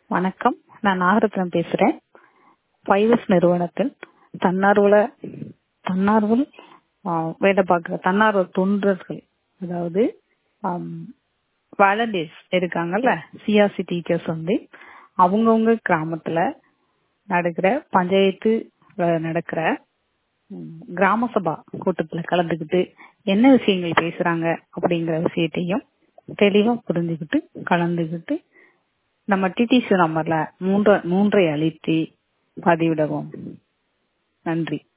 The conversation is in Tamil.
வணக்கம் நான் நாகரத்னம் பேசுறேன் ஃபைவஸ் நிறுவனத்தில் தன்னார்வல தன்னார்வல் ஆஹ், வேலை பார்க்குற தன்னார்வ தொண்டர்கள் அதாவது வாலண்டியர்ஸ் இருக்காங்கல்ல சிஆர்சி டீச்சர்ஸ் வந்து அவங்கவுங்க கிராமத்துல நடக்கிற பஞ்சாயத்து அஹ், நடக்கிற ம், கிராம சபா கூட்டத்துல கலந்துக்கிட்டு என்ன விஷயங்கள் பேசுறாங்க அப்படிங்கிற விஷயத்தையும் தெளிவா புரிஞ்சுக்கிட்டு கலந்துக்கிட்டு நம்ம டிடிசி நம்பர்ல மூன்று மூன்றை அழித்து பதிவிடவும் நன்றி